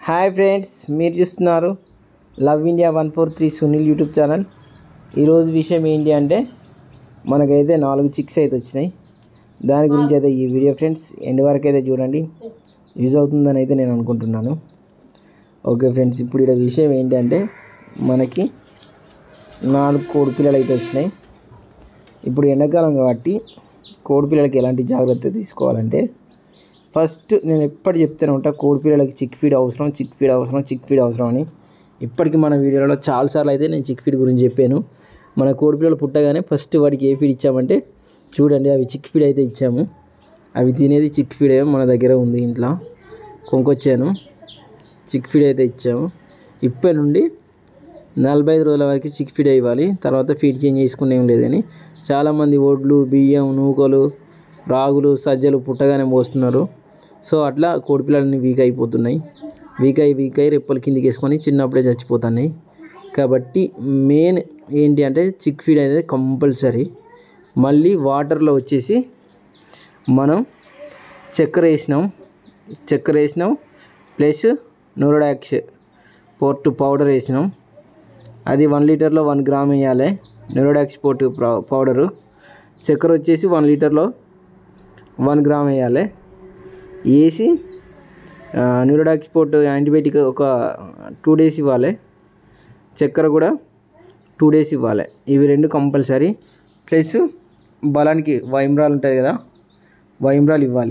hi friends మీరు చూస్తున్నారు love India one four three Sunil YouTube channel ఈరోజు విషయం ఏంటి అంటే మనకైతే నాలుగు చిక్స్ అయితే వచ్చినాయి దాని గురించి అయితే ఈ వీడియో ఫ్రెండ్స్ ఎండ్ వరకు అయితే చూడండి యూజ్ అవుతుందని అయితే నేను అనుకుంటున్నాను ఓకే ఫ్రెండ్స్ ఇప్పుడు ఇక్కడ విషయం ఏంటంటే మనకి నాలుగు కోడి పిల్లలు అయితే వచ్చినాయి ఇప్పుడు ఎండాకాలం కాబట్టి కోడి పిల్లలకి ఎలాంటి జాగ్రత్త తీసుకోవాలంటే ఫస్ట్ నేను ఎప్పటి చెప్తూనే ఉంటా కోడి పిల్లలకి చిక్ ఫీడ్ అవసరం చిక్ ఫీడ్ అవసరం చిక్ ఫీడ్ అవసరం అని ఇప్పటికి మన వీడియోలో చాలాసార్లు అయితే నేను చిక్ ఫీడ్ గురించి చెప్పాను మన కోడి పిల్లలు పుట్టగానే ఫస్ట్ వాడికి ఏ ఫీడ్ ఇచ్చామంటే చూడండి అవి చిక్ ఫీడ్ అయితే ఇచ్చాము అవి తినేది చిక్ ఫీడ్ మన దగ్గర ఉంది ఇంట్లో కొనుక్కొచ్చాను చిక్ ఫీడ్ అయితే ఇచ్చాము ఇప్పటి నుండి నలభై ఐదు రోజుల వరకు చిక్ ఫీడ్ ఇవ్వాలి తర్వాత ఫీడ్ చేంజ్ చేసుకునే ఏం లేదని చాలామంది ఒడ్లు బియ్యం నూకలు రాగులు సజ్జలు పుట్టగానే పోస్తున్నారు సో అట్లా కోడిపిల్లలన్నీ వీక్ అయిపోతున్నాయి వీక్ అయి వీక్ అయి రెప్పలు కిందికి వేసుకొని చిన్నప్పుడే చచ్చిపోతున్నాయి కాబట్టి మెయిన్ ఏంటి అంటే చిక్ ఫీడ్ అనేది కంపల్సరీ మళ్ళీ వాటర్లో వచ్చేసి మనం చక్కెర వేసినాం చక్కెర వేసినాం ప్లస్ నూరడాక్స్ పోర్ట్ పౌడర్ వేసినాం అది వన్ లీటర్లో వన్ గ్రామ్ వేయాలి న్యూరోడాక్స్ పోర్ట్ పౌడరు చక్కెర వచ్చేసి వన్ లీటర్లో వన్ గ్రామ్ వేయాలి వేసి న్యూరోడాక్స్ పోర్ట్ యాంటీబయాటిక్ ఒక టూ డేస్ ఇవ్వాలి చక్కెర కూడా టూ డేస్ ఇవ్వాలి ఇవి రెండు కంపల్సరీ ప్లస్ బలానికి వైమ్రాల్ ఉంటుంది కదా వైమ్రాల్ ఇవ్వాలి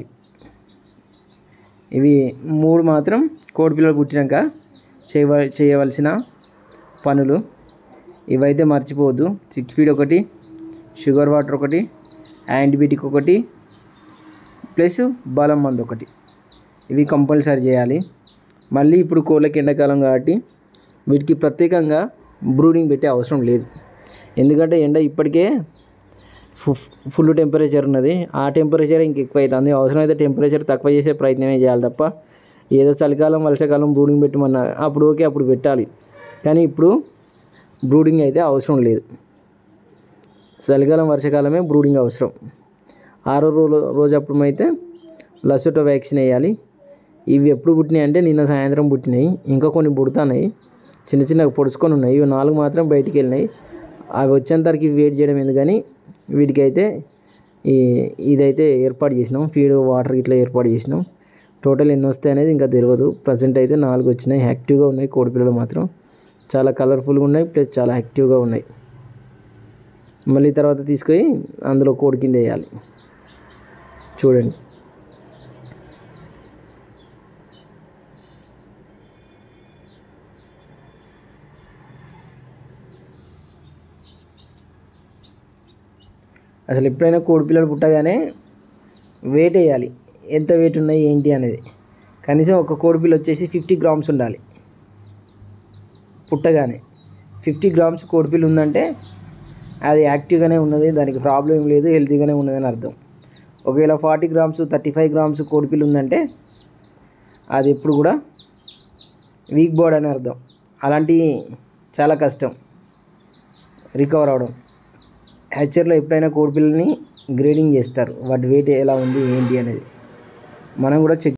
ఇవి మూడు మాత్రం కోడిపిల్లలు పుట్టినాక చేయవ చేయవలసిన పనులు ఇవైతే మర్చిపోవద్దు సిక్స్ ఫీడ్ ఒకటి షుగర్ వాటర్ ఒకటి యాంటీబయాటిక్ ఒకటి ప్లస్ బలం మందు ఒకటి ఇవి కంపల్సరీ చేయాలి మళ్ళీ ఇప్పుడు కోళ్ళకి ఎండాకాలం కాబట్టి వీటికి ప్రత్యేకంగా బ్రూడింగ్ పెట్టే అవసరం లేదు ఎందుకంటే ఎండ ఇప్పటికే ఫుల్ టెంపరేచర్ ఉన్నది ఆ టెంపరేచర్ ఇంక ఎక్కువ అవుతుంది అవసరమైతే టెంపరేచర్ తక్కువ చేసే ప్రయత్నమే చేయాలి తప్ప ఏదో చలికాలం వర్షాకాలం బ్రూడింగ్ పెట్టమన్నా అప్పుడు ఓకే అప్పుడు పెట్టాలి కానీ ఇప్పుడు బ్రూడింగ్ అయితే అవసరం లేదు చలికాలం వర్షాకాలమే బ్రూడింగ్ అవసరం ఆరో రోజు రోజు అప్పుడు అయితే లసోటో వ్యాక్సిన్ వేయాలి ఇవి ఎప్పుడు పుట్టినాయి అంటే నిన్న సాయంత్రం పుట్టినాయి ఇంకా కొన్ని పుడుతున్నాయి చిన్న చిన్నగా పొడుచుకొని ఉన్నాయి ఇవి నాలుగు మాత్రం బయటికి వెళ్ళినాయి అవి వచ్చేంతవరకు వెయిట్ చేయడం ఎందుకని వీటికైతే ఈ ఇదైతే ఏర్పాటు చేసినాం ఫీడ్ వాటర్ ఇట్లా ఏర్పాటు చేసినాం టోటల్ ఎన్ని వస్తాయి అనేది ఇంకా తెలియదు ప్రజెంట్ అయితే నాలుగు వచ్చినాయి యాక్టివ్గా ఉన్నాయి కోడిపిల్లలు మాత్రం చాలా కలర్ఫుల్గా ఉన్నాయి ప్లస్ చాలా యాక్టివ్గా ఉన్నాయి మళ్ళీ తర్వాత తీసుకొని అందులో కోడి కింద వేయాలి చూడండి అసలు ఎప్పుడైనా కోడిపిల్లలు పుట్టగానే వెయిట్ వేయాలి ఎంత వెయిట్ ఉన్నాయి ఏంటి అనేది కనీసం ఒక కోడిపిల్ల వచ్చేసి ఫిఫ్టీ గ్రామ్స్ ఉండాలి పుట్టగానే ఫిఫ్టీ గ్రామ్స్ కోడిపిల్ల ఉందంటే అది యాక్టివ్గానే ఉన్నది దానికి ప్రాబ్లం ఏం లేదు హెల్తీగానే ఉన్నదని అర్థం ఒకవేళ forty grams thirty five grams కోడిపిల్ల ఉందంటే అది ఎప్పుడు కూడా వీక్ బాడీ అని అర్థం అలాంటి చాలా కష్టం రికవర్ అవడం హెచ్చర్లో ఎప్పుడైనా కోడిపిల్లని గ్రేడింగ్ చేస్తారు వాటి వెయిట్ ఎలా ఉంది ఏంటి అనేది మనం కూడా చెక్